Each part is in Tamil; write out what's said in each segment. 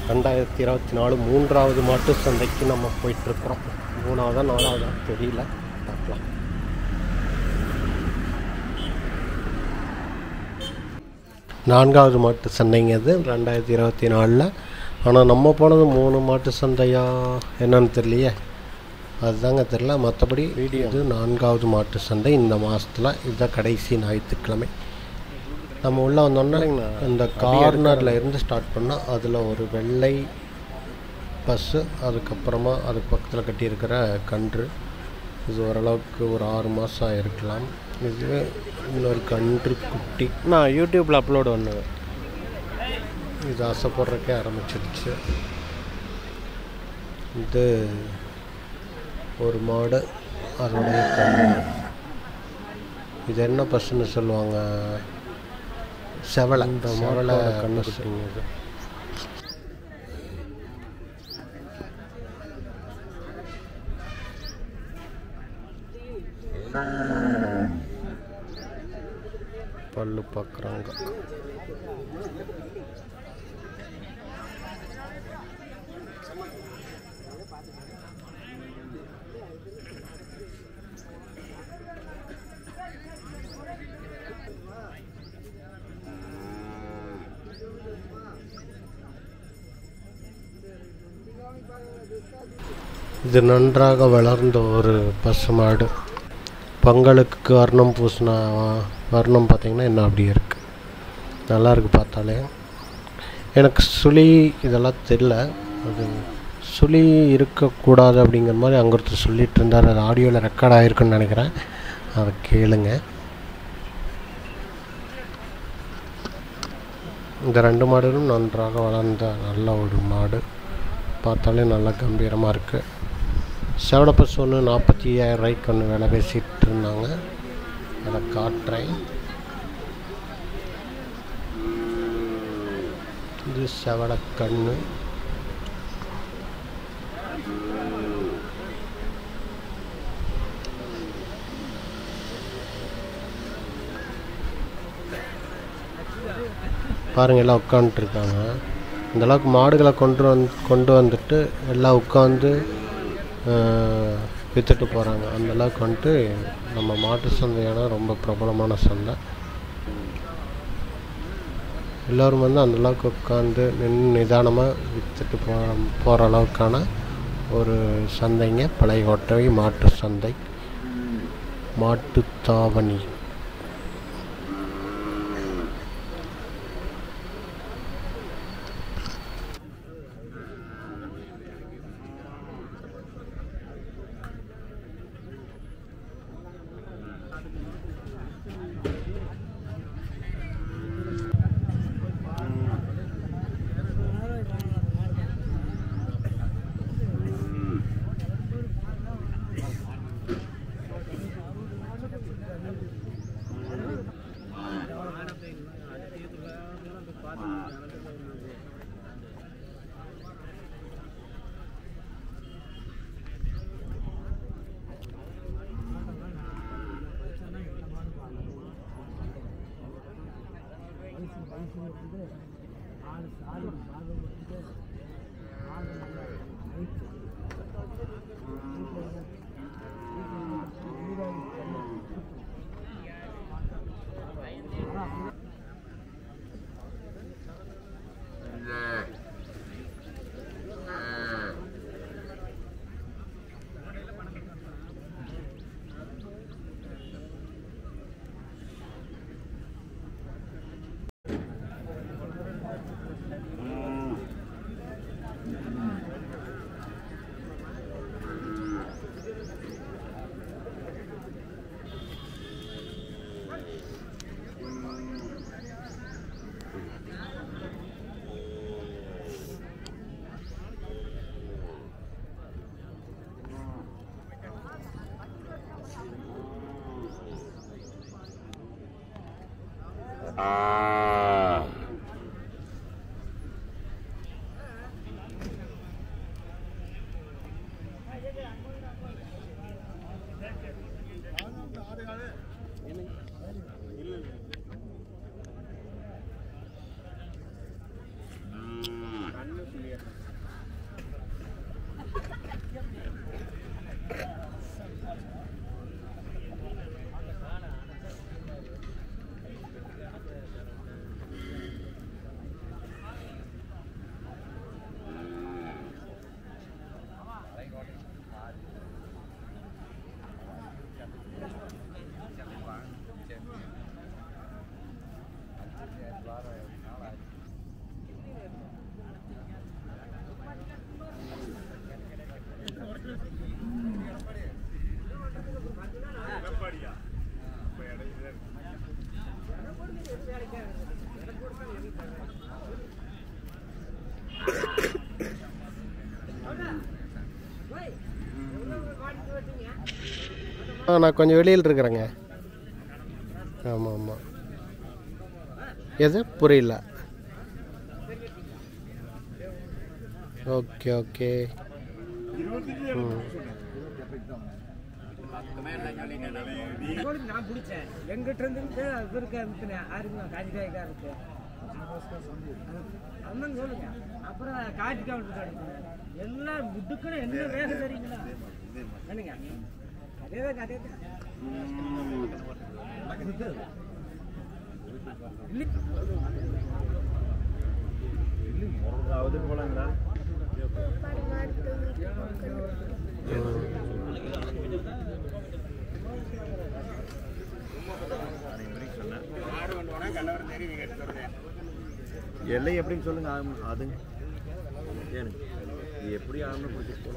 ரெண்டாயிரத்தி இருபத்தி நாலு மூன்றாவது மாட்டு சந்தைக்கு நம்ம போயிட்டுருக்குறோம் மூணாவதா நாலாவதா தெரியல பார்க்கலாம் நான்காவது மாட்டு சந்தைங்கிறது ரெண்டாயிரத்தி இருபத்தி நாலில் ஆனால் நம்ம போனது மூணு மாட்டு சந்தையா என்னன்னு தெரியலையே அதுதாங்க தெரில மற்றபடி இது நான்காவது மாட்டு சந்தை இந்த மாதத்தில் இதுதான் கடைசி ஞாயிற்றுக்கிழமை நம்ம உள்ளே வந்தோன்னா இந்த கார்னரில் இருந்து ஸ்டார்ட் பண்ணால் அதில் ஒரு வெள்ளை பஸ்ஸு அதுக்கப்புறமா அதுக்கு பக்கத்தில் கட்டியிருக்கிற கன்று இது ஓரளவுக்கு ஒரு ஆறு மாதம் இருக்கலாம் இது இன்னொரு கன்று குட்டி நான் யூடியூப்பில் அப்லோட் பண்ணுவேன் இது ஆசைப்படுறக்கே ஆரம்பிச்சிடுச்சு இது ஒரு மாடு அதோடைய கன்று இது என்ன பஸ்ஸுன்னு சொல்லுவாங்க செவலை செவலை கண்ணு இது பல்லு பார்க்குறாங்க இது நன்றாக வளர்ந்த ஒரு பசு மாடு பொங்கலுக்கு வர்ணம் பூசின வர்ணம் பார்த்திங்கன்னா என்ன அப்படி இருக்குது நல்லா இருக்கு பார்த்தாலே எனக்கு சுழி இதெல்லாம் தெரில அது சுழி இருக்கக்கூடாது அப்படிங்கிற மாதிரி அங்கே ஒருத்தர் சொல்லிட்டு இருந்தார் அது ஆடியோவில் ரெக்கார்ட் ஆகிருக்குன்னு நினைக்கிறேன் அதை கேளுங்க இந்த ரெண்டு மாடுகளும் நன்றாக வளர்ந்த நல்ல ஒரு மாடு பார்த்தாலே நல்லா கம்பீரமாக இருக்குது செவடப்பஸ் ஒன்று நாற்பத்தி ஐயாயிரம் ரூபாய்க்கு ஒன்று விலை பேசிகிட்டு இருந்தாங்க அதை காட்டுறேன் இது செவடக்கண்ணு பாருங்க எல்லாம் உட்காந்துட்ருக்காங்க இந்த அளவுக்கு மாடுகளை கொண்டு வந்து கொண்டு வந்துட்டு எல்லாம் உட்காந்து விற்றுட்டு போகிறாங்க அந்த அளவுக்கு வந்துட்டு நம்ம மாட்டு சந்தையான ரொம்ப பிரபலமான சந்தை எல்லோரும் வந்து அந்த அளவுக்கு உட்காந்து நின்று நிதானமாக விற்றுட்டு போகிற போகிற அளவுக்கான ஒரு சந்தைங்க பழைய ஒட்டவை மாட்டு சந்தை மாட்டுத்தாவணி ஆ நான் கொஞ்சம் வெளியில் இருக்கிறேங்க ஆமாம் ஆமாம் எது புரியல ஓகே ஓகே ம் கோழிக்கு நான் பிடிச்சேன் எங்கிட்ட இருந்து இவருக்கு அனுப்பினேன் யாருக்கு காஞ்சிக்காய்க்கா இருக்கு அண்ணன் சொல்லுங்க அப்புறம் காய்ச்சிக்காய் அனுப்பினேன் எல்லாம் முட்டுக்குன்னு என்ன வேகம் தெரியுங்களா என்னங்க அதே தான் அதே தான் இல்லை எல்லை எப்படின்னு சொல்லுங்க ஆம், அதுங்க ஏனுங்க இது எப்படி ஆகணும் பிடிச்சிட்டு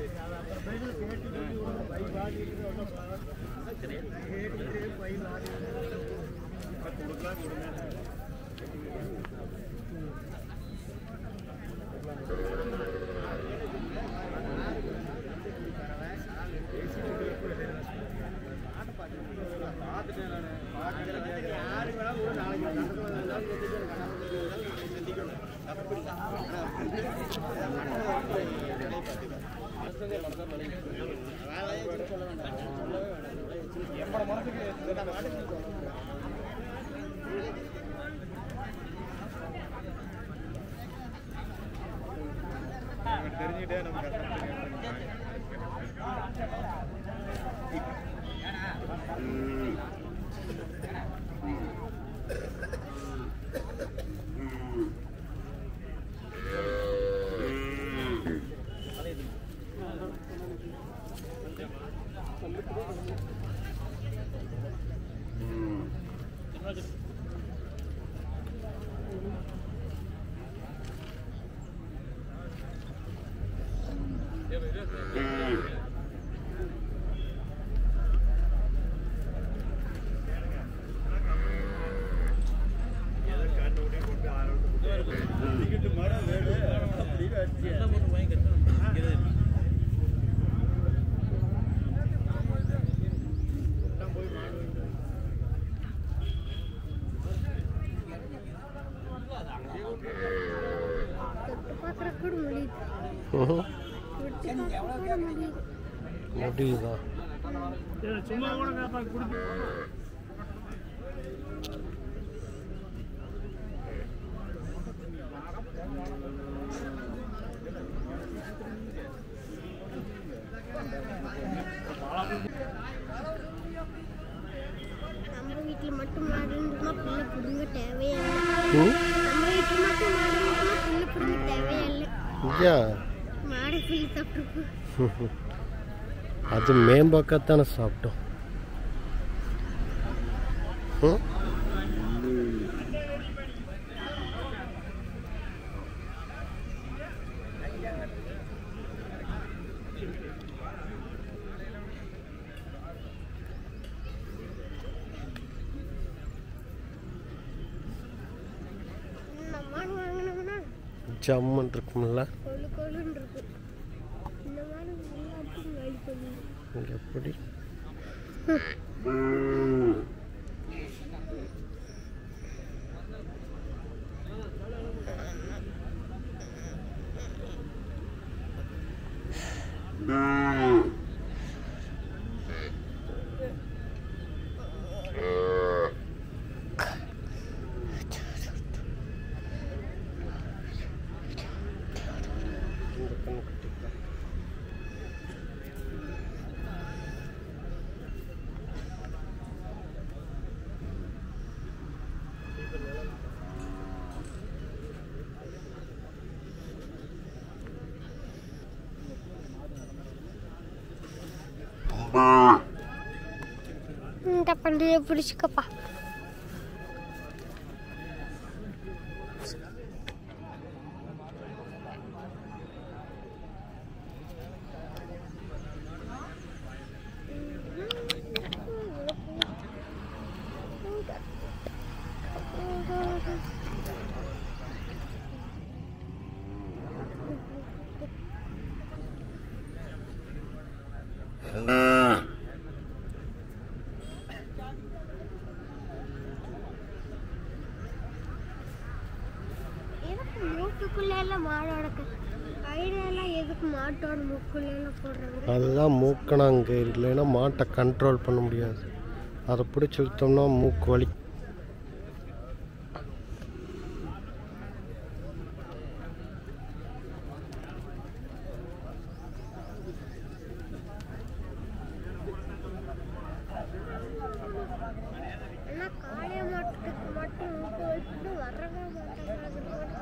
தொட்டு பார்க்குற கூட முடியுது ம்ஹும். தொட்டு பார்க்க கூட முடியுது முடியுதா நம்ம வீட்டில் மட்டும் மாடு இருந்துமா பிள்ளை பிடுங்க தேவையே இல்லை ம் நம்ம வீட்டில் மட்டும் மாடு இருந்துமா பிள்ளை பிடுங்க தேவையே இல்லை ஐயா மாடை பிள்ளை சாப்பிட்ருக்கு அது மேம்பக்கத்தானே சாப்பிட்டோம் ம் இந்த மாடு வாங்கினோம்னா ஜம்முன் இருக்கும்ல கொழு கொழுன்னு இருக்கு இந்த மாடு எல்லாத்தையும் வாங்கி பண்ணி எப்படி இந்த பண்டிகை பிடிச்சிக்கப்பா மாடோட கையிலெல்லாம் எதுக்கு மாட்டோட முக்குலாம் போடுறாங்க அதுதான் மூக்கணாங்க இல்லைன்னா மாட்டை கண்ட்ரோல் பண்ண முடியாது அதை பிடிச்சி விட்டோம்னா மூக்கு வலி ஆனால் காளை மாட்டுக்கு மட்டும் மூக்கு வச்சுட்டு வரவே மாட்டாங்க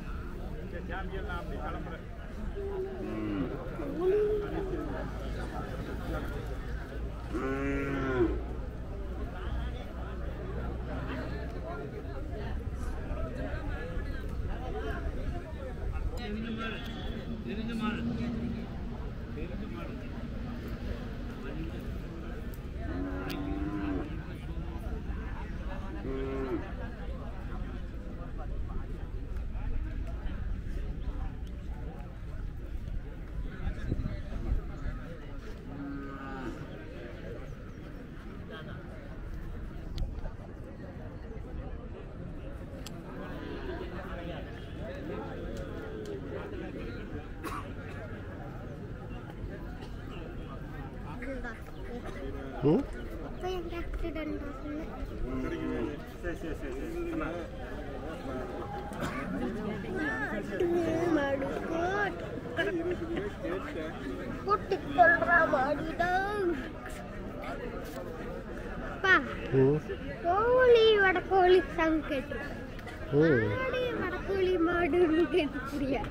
ம் அப்போ எங்க ஆக்சிடென்ட் ஆகுது போட்டு சொல்றா மாடுதான் அப்பா ம் கோழி வடக்கோழி சாங் கேட்டிருக்கேன் ம் மாடு வடக்கோழி மாடுன்னு கேட்டு புரியா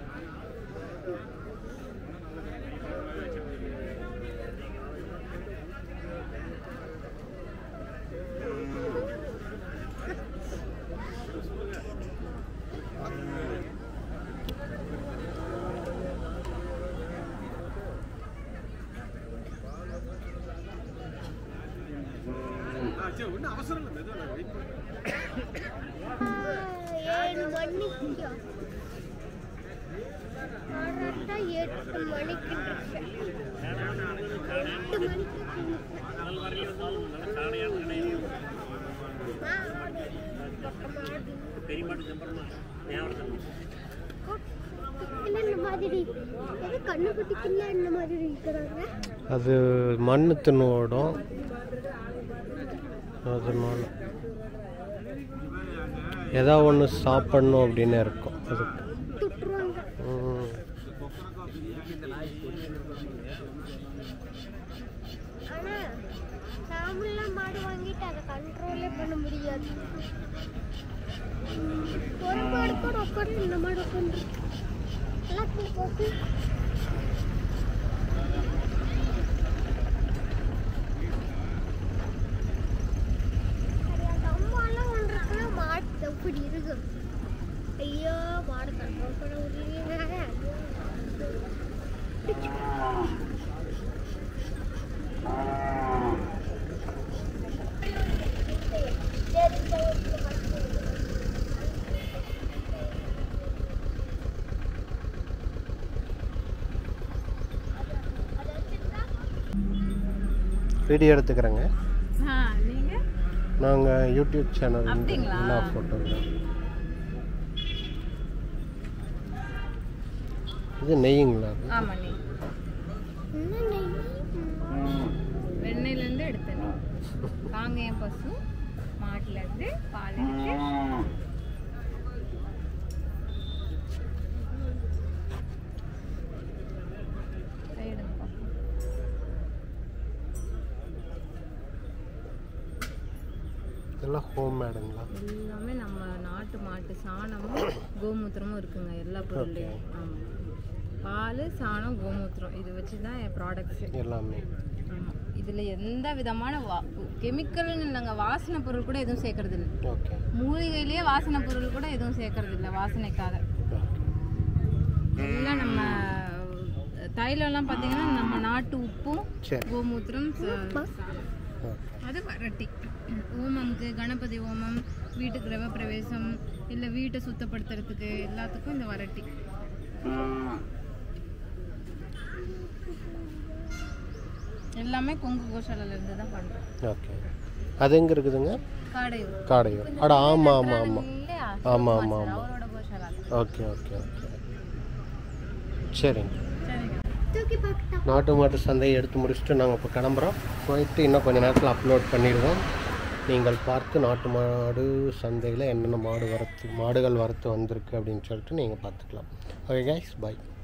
ஏழு மணிக்கு கரெக்டா எட்டு மணிக்கு இருப்பேன். எட்டு மணிக்கு குளிப்பேன். மாடு, பக்க மாடு. குட்டில இந்த மாதிரி எது கண்ணு குட்டிக்குள்ள இந்த மாதிரி இருக்கிறாங்க அது மண்ணு தின்னு ஓடும் அதனால ஏதோ ஒன்று சாப்பிடணும் அப்படின்னு இருக்கும் அதுக்கு துட்டுருவாங்க ம். ஆனா நாமெல்லாம் மாடு வாங்கிட்டு அதை கண்ட்ரோலே பண்ண முடியாது ஒரு மாடு கூட உட்காந்து இந்த மாடு உட்காந்து எல்லாத்தையும் போட்டு அம்மாலாம் ஒன்றுக்குள்ள மாடு எப்படி இருக்கு ஐயோ மாடு கண்ட்ரோல் பண்ண முடியல வீடியோ எடுத்துக்கிறேங்க ஆ நீங்க நாங்கள் யூடியூப் சேனல் அப்படிங்களா? என்ன ஃபோட்டோகிராஃப் இது நெய்யுங்களா அது? ஆமா நீ என்ன நெய் வெண்ணெயில இருந்து எடுத்த நெய் காங்கேயம் பசு மாட்டுல இருந்து பால் எடுத்து கையெடுங்க பாப்போம். இதெல்லாம் ஹோம் மேடுங்களா எல்லாமே நம்ம நாட்டு மாட்டு சாணமும் கோமூத்திரமும் இருக்குங்க எல்லா பொருள்லையும் ஆமா பால் சாணம் கோமூத்திரம் இது வச்சு தான் என் ப்ராடக்ட்ஸ் எல்லாமே ஆமா இதுல எந்த விதமான கெமிக்கல்னு இல்லைங்க வாசனை பொருள் கூட எதுவும் சேர்க்கறது இல்லை ஓகே மூலிகையிலேயே வாசனை பொருள் கூட எதுவும் சேர்க்கறது இல்லை வாசனைக்காக எல்லாம் நம்ம தைலம்லாம் பார்த்தீங்கன்னா நம்ம நாட்டு உப்பும் சரி கோமூத்திரம் ச- ஓகே அது வரட்டி ஓமம்க்கு கணபதி ஓமம் வீட்டு கிரக பிரவேசம் இல்லை வீட்டை சுத்தப்படுத்துறதுக்கு எல்லாத்துக்கும் இந்த வரட்டி எல்லாமே கொங்கு கோஷாலையில இருந்து தான் பண்ணுறோம் ஓகே அது எங்கே இருக்குதுங்க காடையூர் காடையூர் அட ஆமாம் ஆமாம் ஆமாம் இல்லையா ஆமாம் ஆமாம் ஆமாம் அவரோட கோஷாலா ஓகே ஓகே ஓகே சரிங்க சரிங்க தூக்கி பார்க்கட்டா நாட்டு மாட்டு சந்தையை எடுத்து முடிச்சுட்டு நாங்கள் இப்போ கிளம்புறோம் போயிட்டு இன்னும் கொஞ்ச நேரத்தில் அப்லோட் பண்ணிடுவோம் நீங்கள் பார்த்து நாட்டு மாடு சந்தையில் என்னென்ன மாடு வரத்து மாடுகள் வரத்து வந்திருக்கு அப்படின்னு சொல்லிட்டு நீங்கள் பார்த்துக்கலாம் ஓகே கைஸ் பை